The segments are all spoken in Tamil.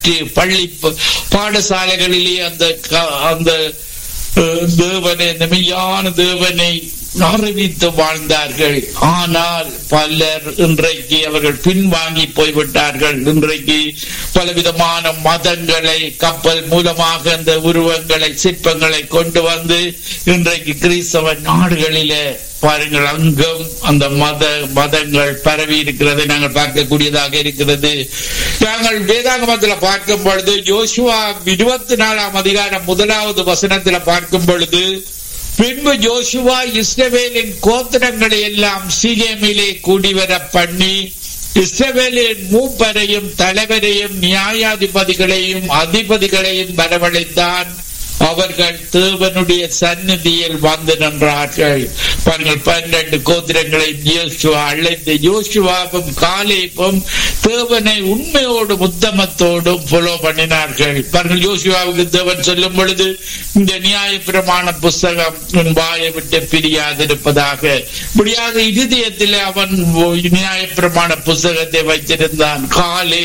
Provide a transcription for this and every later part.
கற்று பள்ளி ப- பாடசாலைகளிலே அந்த க- அந்த அஹ், தேவனை இந்த மெய்யான தேவனை அறிவித்து வாழ்ந்தார்கள் ஆனால் பலர் இன்றைக்கு அவர்கள் பின்வாங்கி போய்விட்டார்கள் இன்றைக்கு பலவிதமான மதங்களை கப்பல் மூலமாக அந்த உருவங்களை சிற்பங்களை கொண்டு வந்து இன்றைக்கு கிறிஸ்தவ நாடுகளிலே பாருங்கள் அங்கும் அந்த மத மதங்கள் பரவி இருக்கிறதை நாங்கள் பார்க்கக்கூடியதாக இருக்கிறது நாங்கள் வேதாகமத்தில் பார்க்கும் பொழுது யோசுவா இருபத்தி நாலாம் அதிகாரம் முதலாவது வசனத்தில் பார்க்கும் பொழுது பின்பு ஜோசுவா இஸ்ரவேலின் கோத்திரங்களை எல்லாம் சீகேமிலே கூடிவர பண்ணி இஸ்ரவேலின் மூப்பரையும் தலைவரையும் நியாயாதிபதிகளையும் அதிபதிகளையும் வரவழைத்தான் அவர்கள் தேவனுடைய சந்நிதியில் வந்து நின்றார்கள் பாருங்கள் பன்னெண்டு கோத்திரங்களை யோசுவா அழைத்து யோசுவாவும் காலேப்பும் தேவனை உண்மையோடும் உத்தமத்தோடும் ஃபாலோ பண்ணினார்கள் பாருங்கள் யோசுவாவுக்கு தேவன் சொல்லும் பொழுது இந்த நியாய பிரமாண புஸ்தகம் உன் வாயை விட்டு பிரியாதிருப்பதாக இப்படியாக இருதயத்தில் அவன் நியாய பிரமாண புஸ்தகத்தை வைத்திருந்தான் காலை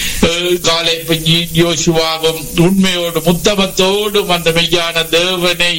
காலை யோசுவாவும் உண்மையோடும் உத்தமத்தோடும் அந்த மெய்யான தேவனை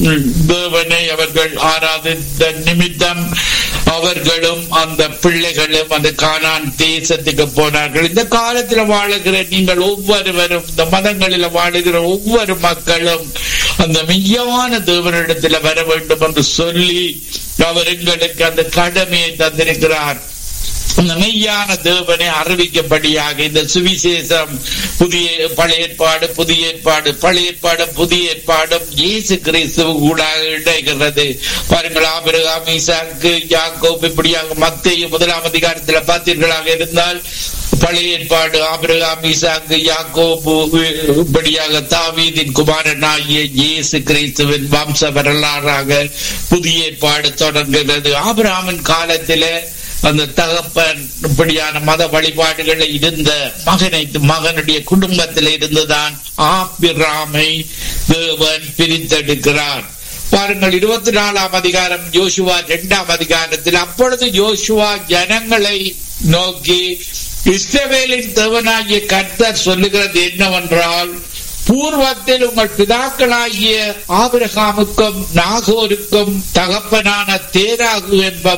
தேவனை அவர்கள் ஆராதித்த நிமித்தம் அவர்களும் அந்த பிள்ளைகளும் அந்த கானான் தேசத்துக்கு போனார்கள் இந்த காலத்துல வாழுகிற நீங்கள் ஒவ்வொருவரும் இந்த மதங்களில் வாழுகிற ஒவ்வொரு மக்களும் அந்த மெய்யான தேவனிடத்தில் வர வேண்டும் என்று சொல்லி அவர் எங்களுக்கு அந்த கடமையை தந்திருக்கிறார் அந்த மெய்யான தேவனை அறிவிக்கப்படியாக இந்த சுவிசேஷம் புதிய பழைய ஏற்பாடு புதிய ஏற்பாடு பழைய ஏற்பாடு புதிய ஏற்பாடும் இயேசு கிறிஸ்துவ கூட இடைகிறது பாருங்கள் ஆபிரகாம் ஈசாக்கு யாக்கோப் இப்படியாக மத்திய முதலாம் அதிகாரத்தில் பார்த்தீர்களாக இருந்தால் பழைய ஏற்பாடு ஆபிரகாம் ஈசாக்கு யாக்கோபு இப்படியாக தாவீதின் குமாரனாகிய இயேசு கிறிஸ்துவின் வம்ச வரலாறாக புதிய ஏற்பாடு தொடங்குகிறது ஆபிரகாமின் காலத்திலே அந்த தகப்பன் இப்படியான மத வழிபாடுகள் இருந்த மகனை மகனுடைய குடும்பத்தில் இருந்துதான் ஆபிராமை தேவன் பிரித்தெடுக்கிறார் பாருங்கள் இருபத்தி நாலாம் அதிகாரம் யோசுவா இரண்டாம் அதிகாரத்தில் அப்பொழுது யோசுவா ஜனங்களை நோக்கி இஸ்ரவேலின் தேவனாகிய கர்த்தர் சொல்லுகிறது என்னவென்றால் பூர்வத்தில் உங்கள் பிதாக்களாகிய ஆபிரகாமுக்கும் நாகோருக்கும் தகப்பனான தேராகு என்பவர்